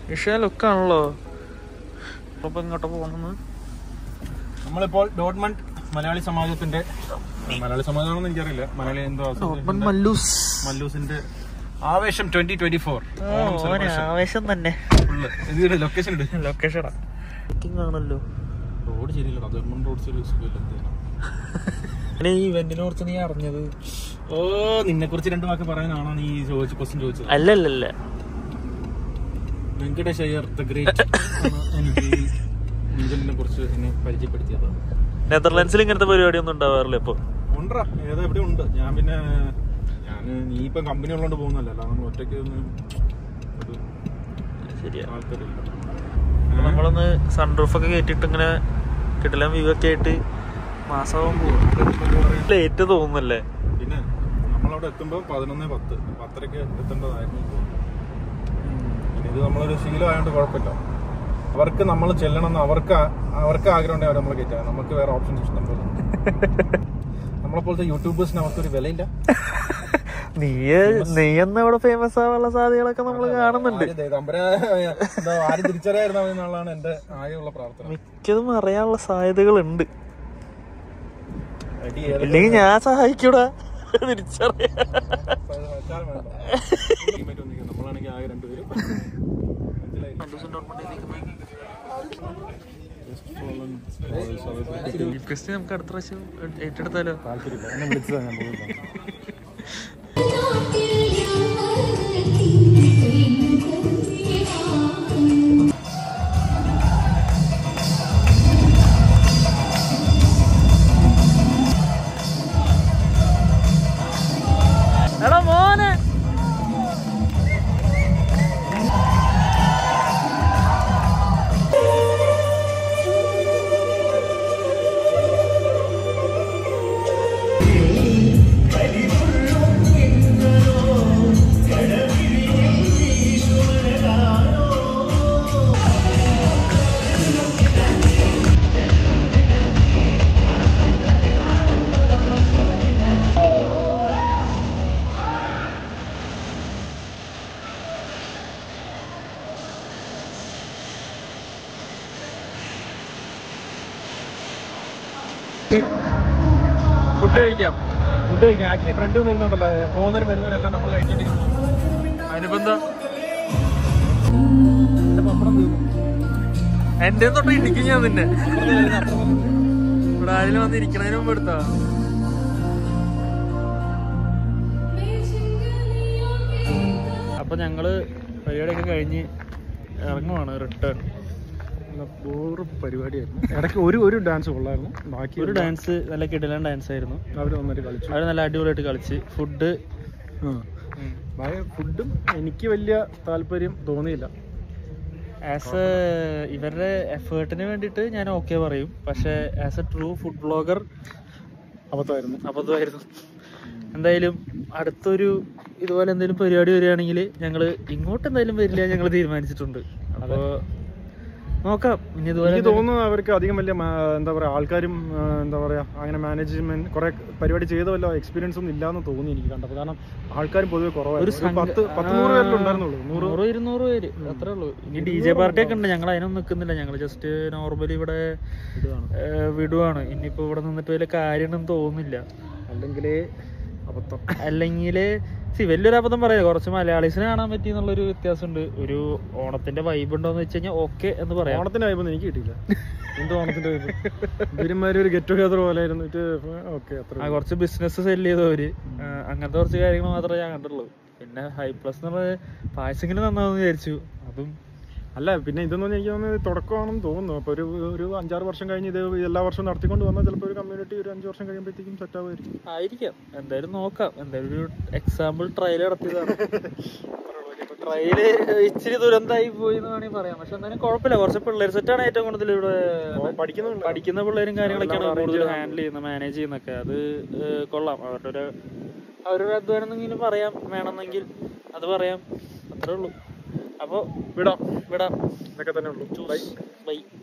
വിഷയ ലുക്കാണല്ലോ അപ്പൊ ഇങ്ങോട്ട് പോകുന്നത് നമ്മളിപ്പോൾ ഡോട്ട്മണ്ട് മലയാളി സമാജത്തിന്റെ മലയാളി സമാജമാണെന്ന് എനിക്കറിയില്ല മലയാളി എന്തോ ഡോട്ട്മണ്ട് മല്ലൂസ് മല്ലൂസിന്റെ ആവേശം ട്വന്റി ട്വന്റി ഫോർ ഓനെ ആവേശം തന്നെ ഇതിന്റെ ലൊക്കേഷൻ ഇട് ലൊക്കേഷനാ ആണല്ലോ റോഡ് ശരിയില്ല ഡോട്ട്മണ്ട് റോഡ് ശരി സുഖമില്ല പിന്നെ ഈ ഇവന്റിനെ കുറിച്ച് നീ അറിഞ്ഞത് ഓ നിന്നെ കുറിച്ച് രണ്ട് വാക്ക് പറയാനാണോ നീ ചോദിച്ച ക്വസ്റ്റ്യൻ ചോദിച്ചത് അല്ലല്ലല്ല വെങ്കടേഷ് അയ്യർ ദ ഗ്രേറ്റ് എനിക്ക് നീന്തലിനെ കുറിച്ച് എന്നെ പരിചയപ്പെടുത്തിയത് നെതർലാൻഡ്സിൽ ഇങ്ങനത്തെ പരിപാടി ഒന്നും ഉണ്ടാവാറില്ല ഇപ്പൊ ഉണ്ടറാ ഏതാ എവിടെ ഉണ്ട് ഞാൻ പിന്നെ ഞാൻ നീ ഇപ്പം കമ്പനി ഉള്ളതുകൊണ്ട് പോകുന്നല്ലോ നമ്മൾ ഒറ്റയ്ക്ക് ഒന്നും ഒരു ശരിയാ താല്പര്യമില്ല അപ്പൊ നമ്മളൊന്ന് സൺറൂഫ് ഒക്കെ കയറ്റിട്ട് ഇങ്ങനെ കിട്ടില്ല വ്യൂ ഒക്കെ ആയിട്ട് മാസമാകും ലേറ്റ് തോന്നുന്നല്ലേ പിന്നെ നമ്മളവിടെ എത്തുമ്പോൾ പതിനൊന്ന് പത്ത് പത്തരക്ക് എത്തേണ്ടതായിരുന്നു പിന്നെ ഇത് നമ്മളൊരു ശീലമായതുകൊണ്ട് കുഴപ്പമില്ല അവർക്ക് നമ്മൾ ചെല്ലണമെന്ന് അവർക്ക് ആ- അവർക്ക് ആഗ്രഹം ഉണ്ടെങ്കിൽ അവർ നമ്മൾ കയറ്റാം നമുക്ക് വേറെ ഓപ്ഷൻസ് ഇഷ്ടം പോലെ നമ്മളെപ്പോലത്തെ യൂട്യൂബേഴ്സിന് അവർക്കൊരു വിലയില്ല നീ നീ എന്നാ ഇവിടെ ഫേമസ് ആവാനുള്ള സാധ്യതകളൊക്കെ നമ്മൾ കാണുന്നുണ്ട് ആര് ദേ- തമ്പുരാ, എന്താ, ആരും തിരിച്ചറിയായിരുന്ന എന്നുള്ളതാണ് എന്റെ ആകെയുള്ള പ്രാർത്ഥന മിക്കതും അറിയാനുള്ള സാധ്യതകളുണ്ട് അടി ഏതൊക്കെ ഇല്ലെങ്കിൽ ഞാൻ സഹായിക്കൂടാ തിരിച്ചറിയാ വെച്ചാലും വേണ്ട. ടീമേറ്റ് ഒന്നിക്കും. നമ്മളാണെങ്കിൽ ആകെ രണ്ടുപേരും ക്രിസ്റ്റി നമുക്ക് അടുത്ത പ്രാവശ്യം ഏറ്റെടുത്താലോ താല്പര്യമില്ല എന്നെ വിളിച്ചതാണ് ഞാൻ പോകുന്നത് എടാ മോനെ ഫുഡ് കഴിക്കാം ഫുഡ് കഴിക്കാം ഫ്രണ്ട് നിന്നുണ്ടല്ലോ പോകുന്നവരും വരുന്നവരെല്ലാം നമ്മൾ കഴിച്ചോണ്ടിരിക്കുന്നു അനുബന്ധ എന്റെ തൊട്ട് ഇടിക്കും ഞാൻ നിന്നെ ഇവിടെ ആരെങ്കിലും വന്ന് ഇരിക്കണതിന് മുമ്പ് എടുത്താ അപ്പൊ ഞങ്ങള് പരിപാടിയൊക്കെ കഴിഞ്ഞ് ഇറങ്ങുവാണ് റിട്ടേൺ ബോറ് പരിപാടിയായിരുന്നു ഇടയ്ക്ക് ഒരു ഒരു ഡാൻസ് കൊള്ളായിരുന്നു ബാക്കി ഒരു ഡാൻസ് നല്ല കിടലൻ ഡാൻസ് ആയിരുന്നു അവർ വന്നിട്ട് കളിച്ചു അവർ നല്ല അടിപൊളിയായിട്ട് കളിച്ച് ഫുഡ് ഫുഡും എനിക്ക് വലിയ താല്പര്യം തോന്നിയില്ല ആസ് എ ഇവരുടെ എഫേർട്ടിന് വേണ്ടിയിട്ട് ഞാൻ ഓക്കെ പറയും പക്ഷെ as a true food blogger അബദ്ധമായിരുന്നു അബദ്ധമായിരുന്നു എന്തായാലും അടുത്തൊരു ഇതുപോലെ എന്തെങ്കിലും പരിപാടി വരികയാണെങ്കിൽ ഞങ്ങൾ ഇങ്ങോട്ട് എന്തായാലും വരില്ല ഞങ്ങൾ തീരുമാനിച്ചിട്ടുണ്ട് അപ്പോൾ നോക്കാം ഇനി ഇതുപോലെ എനിക്ക് തോന്നുന്നു അവർക്ക് അധികം വലിയ മാ- എന്താ പറയാ ആൾക്കാരും ആ, എന്താ പറയാ അങ്ങനെ മാനേജ്മെന്റ് കുറെ പരിപാടി ചെയ്ത വല്ല എക്സ്പീരിയൻസ് ഒന്നും ഇല്ലാന്ന് തോന്നി എനിക്ക് കണ്ടപ്പോൾ കാരണം ആൾക്കാരും പൊതുവെ ഒരു കുറവായിരുന്നു ഒരു സംഘ- പത്ത് പത്ത് നൂറ് പേരിലും ഉണ്ടായിരുന്നുള്ളൂ നൂറ് നൂറ് ഇരുന്നൂറ് പേര് അത്രേ ഉള്ളൂ ഇനി ഡി ജെ പാർട്ടി ഒക്കെ ഉണ്ട് ഞങ്ങൾ അതിനൊന്നും നിൽക്കുന്നില്ല ഞങ്ങൾ ജസ്റ്റ് നോർമലി ഇവിടെ ഇതാണ് ഏഹ്, വിടുവാണ് ഇനിയിപ്പോ ഇവിടെ നിന്നിട്ട് വലിയ കാര്യമൊന്നും തോന്നുന്നില്ല അല്ലെങ്കിൽ അബദ്ധം അല്ലെങ്കിൽ സി വലിയൊരു അബദ്ധം പറയാം കുറച്ച് മലയാളീസിനെ കാണാൻ പറ്റി എന്നുള്ളൊരു വ്യത്യാസമുണ്ട് ഒരു ഓണത്തിന്റെ വൈബ് ഉണ്ടോന്ന് വെച്ച് കഴിഞ്ഞാൽ ഓക്കെ എന്ന് പറയാം ഓണത്തിന്റെ വൈബൊന്നും എനിക്ക് കിട്ടിയില്ല എന്ത് ഓണത്തിന്റെ വൈബ് ഇവരുമാര് ഒരു ഗെറ്റ് ടുഗദർ പോലെ ആയിരുന്നു ഓക്കെ അത്ര ആ കുറച്ച് ബിസിനസ് സെല് ചെയ്തവര് ആ, അങ്ങനത്തെ കുറച്ച് കാര്യങ്ങൾ മാത്രമേ ഞാൻ കണ്ടുള്ളൂ പിന്നെ ഹൈ പ്ലസ് എന്ന് പറഞ്ഞ പായസെങ്കിലും നന്നാവെന്ന് വിചാരിച്ചു അതും അല്ല പിന്നെ ഇതൊന്നും എനിക്ക് തോന്നുന്നത് തുടക്കമാണെന്ന് തോന്നുന്നു അപ്പൊ ഒരു ഒരു അഞ്ചാറ് വർഷം കഴിഞ്ഞ് ഇത് എല്ലാ വർഷവും നടത്തിക്കൊണ്ട് വന്നാൽ ചിലപ്പോൾ ഒരു കമ്മ്യൂണിറ്റി ഒരു അഞ്ച് വർഷം കഴിയുമ്പോഴത്തേക്കും സെറ്റ് ആവുമായിരിക്കും ആയിരിക്കാം എന്തായാലും നോക്കാം എന്തായാലും ഒരു എക്സാമ്പിൾ ട്രയൽ നടത്തിയതാണ് ട്രയല് ഇച്ചിരി ദുരന്തമായി പോയി എന്ന് വേണമെങ്കിൽ പറയാം പക്ഷെ എന്തായാലും കുഴപ്പമില്ല കുറച്ച് പിള്ളേർ സെറ്റാണ് ഏറ്റവും കൂടുതൽ ഇവിടെ പഠിക്കുന്നുണ്ട് പഠിക്കുന്ന പിള്ളേരും കാര്യങ്ങളൊക്കെയാണ് എല്ലാം കൂടുതൽ arrange ഹാൻഡിൽ ചെയ്യുന്നത് മാനേജ് ചെയ്യുന്നൊക്കെ അത് ഏഹ്, കൊള്ളാം അവരുടെ ഒരു അവരൊരു അധ്വാനം എന്തെങ്കിലും പറയാം വേണമെന്നെങ്കിൽ അത് പറയാം അത്രേ ഉള്ളൂ അപ്പോൾ വിടാം വിടാം ഇതൊക്കെ തന്നെ ഉള്ളൂ ബൈ